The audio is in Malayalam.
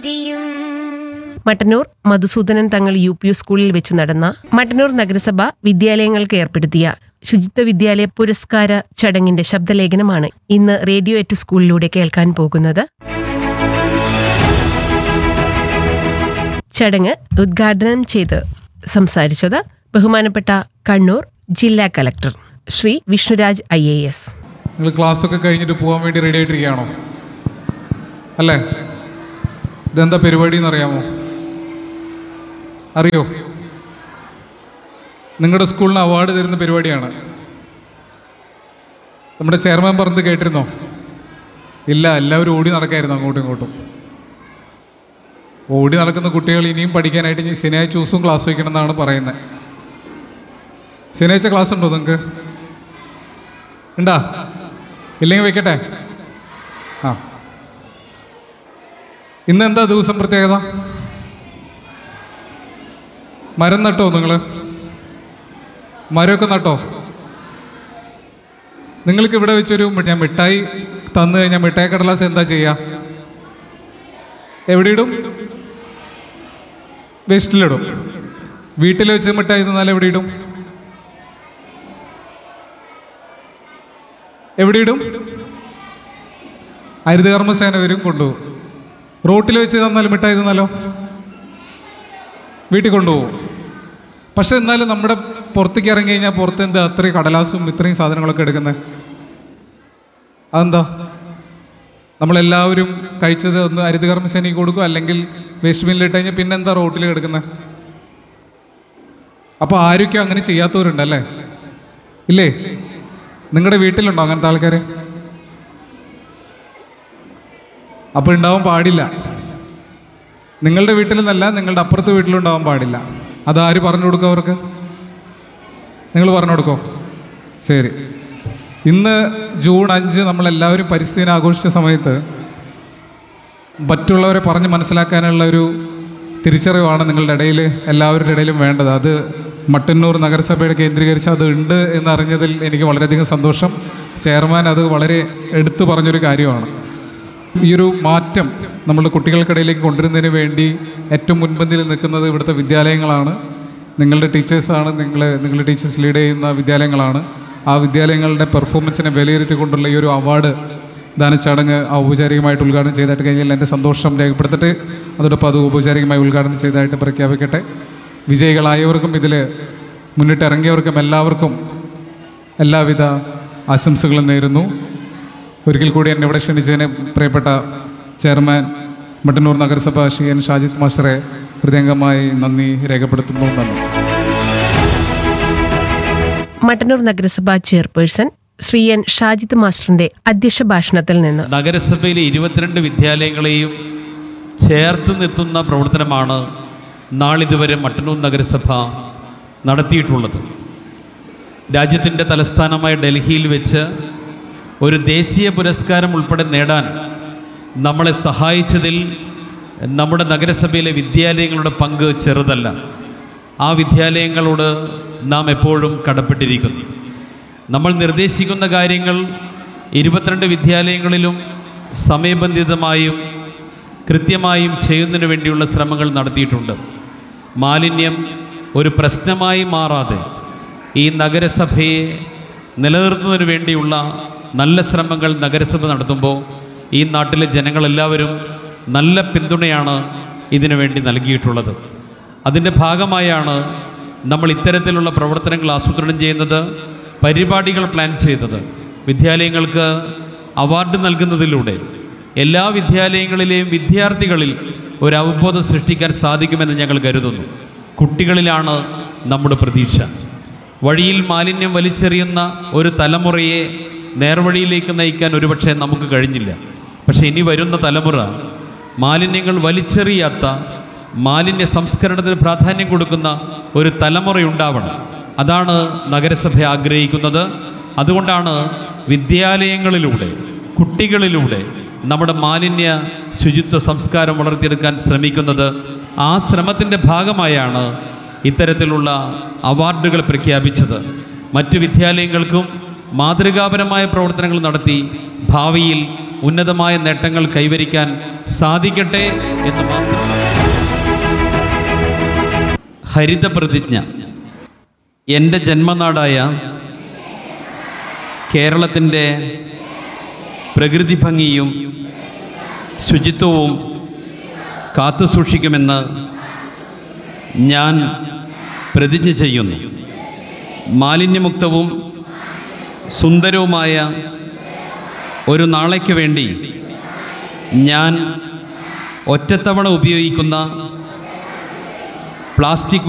വിധിയും മട്ടന്നൂർ മധുസൂദനൻ തങ്ങൾ യു പി സ്കൂളിൽ വെച്ച് നടന്ന മട്ടന്നൂർ നഗരസഭ വിദ്യാലയങ്ങൾക്ക് ഏർപ്പെടുത്തിയ ശുചിത്വ വിദ്യാലയ പുരസ്കാര ചടങ്ങിന്റെ ശബ്ദലേഖനമാണ് ഇന്ന് റേഡിയോ എറ്റ് സ്കൂളിലൂടെ കേൾക്കാൻ പോകുന്നത് ചടങ്ങ് ഉദ്ഘാടനം ചെയ്ത് സംസാരിച്ചത് ബഹുമാനപ്പെട്ട കണ്ണൂർ ജില്ലാ collector Shri Vishnuraj I A S നിങ്ങൾ ക്ലാസ്സൊക്കെ കഴിഞ്ഞിട്ട് പോകാൻ വേണ്ടി റെഡി ആയിട്ടിരിക്കുകയാണോ അല്ലേ ഇതെന്താ പരിപാടി എന്നറിയാമോ അറിയോ നിങ്ങളുടെ സ്കൂളിന് അവാർഡ് തരുന്ന പരിപാടിയാണ് നമ്മുടെ ചെയർമാൻ പറഞ്ഞത് കേട്ടിരുന്നോ ഇല്ല എല്ലാവരും ഓടി നടക്കായിരുന്നു അങ്ങോട്ടും ഇങ്ങോട്ടും ഓടി നടക്കുന്ന കുട്ടികൾ ഇനിയും പഠിക്കാനായിട്ട് ഇനി ശനിയാഴ്ച ദിവസവും ക്ലാസ് വയ്ക്കണം എന്നാണ് പറയുന്നത് ശനിയാഴ്ച ക്ലാസ് ഉണ്ടോ നിങ്ങൾക്ക് ഉണ്ടാ ഇല്ലെങ്കിൽ വെക്കട്ടെ ആ ഇന്ന് എന്താ ദിവസം പ്രത്യേകത മരം നട്ടോ നിങ്ങൾ മരമൊക്കെ നട്ടോ നിങ്ങൾക്ക് ഇവിടെ വെച്ചൊരു ഞാൻ മിഠായി തന്നു കഴിഞ്ഞാൽ മിഠായി കടലാസ് എന്താ ചെയ്യുക എവിടെ ഇടും വേസ്റ്റിലിടും വീട്ടിൽ വെച്ച് മിഠായി തന്നാൽ എവിടെ ഇടും എവിടെ ഇടും ഹരിതകർമ്മസേന വരും കൊണ്ടുപോകും റോട്ടിൽ വെച്ച് തന്നാൽ മിഠായി തന്നാലോ വീട്ടിൽ കൊണ്ടുപോകും പക്ഷെ എന്നാലും നമ്മുടെ പുറത്തേക്ക് ഇറങ്ങി കഴിഞ്ഞാൽ പുറത്ത് എന്താ അത്രയും കടലാസും ഇത്രയും സാധനങ്ങളൊക്കെ എടുക്കുന്നത് അതെന്താ നമ്മളെല്ലാവരും കഴിച്ചത് ഒന്ന് ഹരിതകർമ്മസേനയ്ക്ക് കൊടുക്കും അല്ലെങ്കിൽ വേസ്റ്റ് ബിന്നിലിട്ട് കഴിഞ്ഞാൽ പിന്നെ എന്താ റോട്ടിൽ കിടക്കുന്നത് അപ്പോൾ ആരൊക്കെ അങ്ങനെ ചെയ്യാത്തവരുണ്ടല്ലേ ഇല്ലേ നിങ്ങളുടെ വീട്ടിലുണ്ടോ അങ്ങനത്തെ ആൾക്കാർ അപ്പോൾ ഉണ്ടാവാൻ പാടില്ല നിങ്ങളുടെ വീട്ടിലെന്നല്ല നിങ്ങളുടെ അപ്പുറത്തെ വീട്ടിലുണ്ടാവാൻ പാടില്ല അത് ആര് പറഞ്ഞു കൊടുക്കും അവർക്ക് നിങ്ങൾ പറഞ്ഞു കൊടുക്കോ ശരി ഇന്ന് ജൂൺ അഞ്ച് നമ്മളെല്ലാവരും പരിസ്ഥിതി ദിനം ആഘോഷിച്ച സമയത്ത് മറ്റുള്ളവരെ പറഞ്ഞ് മനസ്സിലാക്കാനുള്ള ഒരു തിരിച്ചറിവാണ് നിങ്ങളുടെ ഇടയിൽ എല്ലാവരുടെ ഇടയിലും വേണ്ടത് അത് മട്ടന്നൂർ നഗരസഭയുടെ കേന്ദ്രീകരിച്ച് അത് ഉണ്ട് എന്നറിഞ്ഞതിൽ എനിക്ക് വളരെയധികം സന്തോഷം ചെയർമാൻ അത് വളരെ എടുത്തു പറഞ്ഞൊരു കാര്യമാണ് ഈ ഒരു മാറ്റം നമ്മുടെ കുട്ടികൾക്കിടയിലേക്ക് കൊണ്ടുവരുന്നതിന് വേണ്ടി ഏറ്റവും മുൻപന്തിയിൽ നിൽക്കുന്നത് ഇവിടുത്തെ വിദ്യാലയങ്ങളാണ് നിങ്ങളുടെ ടീച്ചേഴ്സാണ് നിങ്ങൾ നിങ്ങളുടെ ടീച്ചേഴ്സ് ലീഡ് ചെയ്യുന്ന വിദ്യാലയങ്ങളാണ് ആ വിദ്യാലയങ്ങളുടെ പെർഫോമൻസിനെ വിലയിരുത്തിക്കൊണ്ടുള്ള ഈ ഒരു അവാർഡ് ദാന ചടങ്ങ് ഔപചാരികമായിട്ട് ഉദ്ഘാടനം ചെയ്തായിട്ട് കഴിഞ്ഞാൽ എൻ്റെ സന്തോഷം രേഖപ്പെടുത്തട്ടെ അതോടൊപ്പം അത് ഔപചാരികമായി ഉദ്ഘാടനം ചെയ്തതായിട്ട് പ്രഖ്യാപിക്കട്ടെ വിജയികളായവർക്കും ഇതിൽ മുന്നിട്ടിറങ്ങിയവർക്കും എല്ലാവർക്കും എല്ലാവിധ ആശംസകളും നേരുന്നു ഒരിക്കൽ കൂടി എന്നെ ഇവിടെ ക്ഷണിച്ചതിന് പ്രിയപ്പെട്ട ചെയർമാൻ മട്ടന്നൂർ നഗരസഭ ശ്രീ എൻ ഷാജിദ് മാസ്റ്ററെ ഹൃദയംഗമായി നന്ദി രേഖപ്പെടുത്തുന്നു നന്ദി മട്ടന്നൂർ നഗരസഭാ ചെയർപേഴ്സൺ ശ്രീ എൻ ഷാജിദ് മാസ്റ്ററിന്റെ അധ്യക്ഷ ഭാഷണത്തിൽ നിന്ന് നഗരസഭയിലെ ഇരുപത്തിരണ്ട് വിദ്യാലയങ്ങളെയും ചേർത്ത് നിർത്തുന്ന പ്രവർത്തനമാണ് നാളിതുവരെ മട്ടന്നൂർ നഗരസഭ നടത്തിയിട്ടുള്ളത് രാജ്യത്തിൻ്റെ തലസ്ഥാനമായ ഡൽഹിയിൽ വെച്ച് ഒരു ദേശീയ പുരസ്കാരം ഉൾപ്പെടെ നേടാൻ നമ്മളെ സഹായിച്ചതിൽ നമ്മുടെ നഗരസഭയിലെ വിദ്യാലയങ്ങളുടെ പങ്ക് ചെറുതല്ല ആ വിദ്യാലയങ്ങളോട് നാം എപ്പോഴും കടപ്പെട്ടിരിക്കുന്നു നമ്മൾ നിർദ്ദേശിക്കുന്ന കാര്യങ്ങൾ ഇരുപത്തിരണ്ട് വിദ്യാലയങ്ങളിലും സമയബന്ധിതമായും കൃത്യമായും ചെയ്യുന്നതിന് വേണ്ടിയുള്ള ശ്രമങ്ങൾ നടത്തിയിട്ടുണ്ട് മാലിന്യം ഒരു പ്രശ്നമായി മാറാതെ ഈ നഗരസഭയെ നിലനിർത്തുന്നതിന് വേണ്ടിയുള്ള നല്ല ശ്രമങ്ങൾ നഗരസഭ നടത്തുമ്പോൾ ഈ നാട്ടിലെ ജനങ്ങളെല്ലാവരും നല്ല പിന്തുണയാണ് ഇതിനു വേണ്ടി നൽകിയിട്ടുള്ളത് അതിൻ്റെ ഭാഗമായാണ് നമ്മൾ ഇത്തരത്തിലുള്ള പ്രവർത്തനങ്ങൾ ആസൂത്രണം ചെയ്യുന്നത് പരിപാടികൾ പ്ലാൻ ചെയ്തത് വിദ്യാലയങ്ങൾക്ക് അവാർഡ് നൽകുന്നതിലൂടെ എല്ലാ വിദ്യാലയങ്ങളിലെയും വിദ്യാർത്ഥികളിൽ ഒരു അവബോധം സൃഷ്ടിക്കാൻ സാധിക്കുമെന്ന് ഞങ്ങൾ കരുതുന്നു കുട്ടികളിലാണ് നമ്മുടെ പ്രതീക്ഷ വഴിയിൽ മാലിന്യം വലിച്ചെറിയുന്ന ഒരു തലമുറയെ നേർവഴിയിലേക്ക് നയിക്കാൻ ഒരുപക്ഷെ നമുക്ക് കഴിഞ്ഞില്ല പക്ഷേ ഇനി വരുന്ന തലമുറ മാലിന്യങ്ങൾ വലിച്ചെറിയാത്ത മാലിന്യ സംസ്കരണത്തിന് പ്രാധാന്യം കൊടുക്കുന്ന ഒരു തലമുറയുണ്ടാവണം അതാണ് നഗരസഭ ആഗ്രഹിക്കുന്നത് അതുകൊണ്ടാണ് വിദ്യാലയങ്ങളിലൂടെ കുട്ടികളിലൂടെ നമ്മുടെ മാലിന്യ ശുചിത്വ സംസ്കാരം വളർത്തിയെടുക്കാൻ ശ്രമിക്കുന്നത് ആ ശ്രമത്തിൻ്റെ ഭാഗമായാണ് ഇത്തരത്തിലുള്ള അവാർഡുകൾ പ്രഖ്യാപിച്ചത് മറ്റു വിദ്യാലയങ്ങൾക്കും മാതൃകാപരമായ പ്രവർത്തനങ്ങൾ നടത്തി ഭാവിയിൽ ഉന്നതമായ നേട്ടങ്ങൾ കൈവരിക്കാൻ സാധിക്കട്ടെ എന്ന് മാത്രം ഹരിത പ്രതിജ്ഞ എൻ്റെ ജന്മനാടായ കേരളത്തിൻ്റെ പ്രകൃതി ഭംഗിയും ശുചിത്വവും കാത്തുസൂക്ഷിക്കുമെന്ന് ഞാൻ പ്രതിജ്ഞ ചെയ്യുന്നു മാലിന്യമുക്തവും സുന്ദരവുമായ ഒരു നാളേക്ക് വേണ്ടി ഞാൻ ഒറ്റത്തവണ ഉപയോഗിക്കുന്ന പ്ലാസ്റ്റിക്